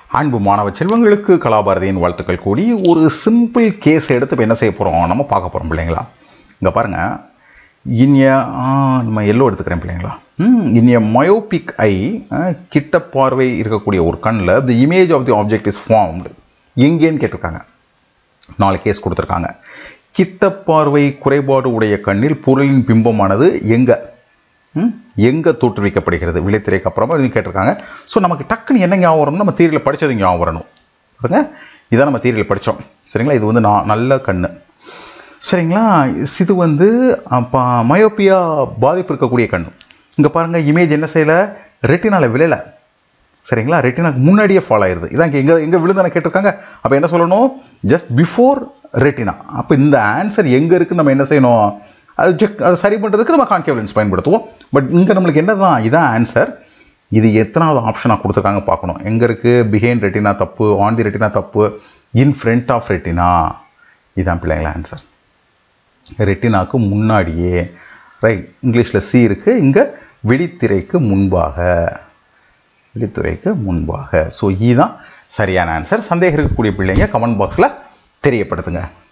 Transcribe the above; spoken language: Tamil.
அன்பு மாணவ செல்வங்களுக்கு கலாபாரதியின் வாழ்த்துக்கள் கூடி ஒரு சிம்பிள் கேஸ் எடுத்து இப்போ என்ன செய்ய போகிறோம் நம்ம பார்க்க போகிறோம் பிள்ளைங்களா இங்கே பாருங்கள் இனிய நம்ம எல்லோ எடுத்துக்கிறேன் பிள்ளைங்களா ம் இனிய மயோபிக் ஐ கிட்ட பார்வை இருக்கக்கூடிய ஒரு கண்ணில் the image of the object is formed எங்கேன்னு கேட்டிருக்காங்க நாலு கேஸ் கொடுத்துருக்காங்க கிட்ட பார்வை குறைபாடு உடைய கண்ணில் பொருளின் பிம்பமானது எங்கே எங்கே தோற்றுவிக்கப்படுகிறது விளைத்திரைக்கு அப்புறமா இது கேட்டிருக்காங்க ஸோ நமக்கு டக்குன்னு என்ன ஞாபகம் வரணும் நம்ம தீரியில் படித்தது ஞாபகம் வரணும் பாருங்க இதான் நம்ம தீரியில் படித்தோம் சரிங்களா இது வந்து நான் நல்ல கண்ணு சரிங்களா இது வந்து அப்போ மயோப்பியா பாதிப்பு இருக்கக்கூடிய கண் இங்கே பாருங்கள் இமேஜ் என்ன செய்யலை ரெட்டினால விழலை சரிங்களா ரெட்டினாக்கு முன்னாடியே ஃபாலோ ஆயிடுது இதான் எங்கே எங்கே விழுந்தானே கேட்டிருக்காங்க அப்போ என்ன சொல்லணும் ஜஸ்ட் பிஃபோர் ரெட்டினா அப்போ இந்த ஆன்சர் எங்கே இருக்குன்னு நம்ம என்ன செய்யணும் அது செக் அதை சரி பண்ணுறதுக்கு நம்ம கான்கேவ் லென்ஸ் பயன்படுத்துவோம் பட் இங்கே நம்மளுக்கு என்ன தான் இதான் ஆன்சர் இது எத்தனாவது ஆப்ஷனாக கொடுத்துருக்காங்க பார்க்கணும் எங்கே இருக்குது பிஹைண்ட் ரெட்டினா தப்பு ஆன் தி ரெட்டினா தப்பு இன் ஃப்ரண்ட் ஆஃப் ரெட்டினா இதான் பிள்ளைங்களா ஆன்சர் ரெட்டினாக்கு முன்னாடியே ரைட் இங்கிலீஷில் சி இருக்குது இங்கே விழித்திரைக்கு முன்பாக விழித்துறைக்கு முன்பாக ஸோ இதுதான் சரியான ஆன்சர் சந்தேகம் இருக்கக்கூடிய பிள்ளைங்க கமெண்ட் பாக்ஸில் தெரியப்படுத்துங்க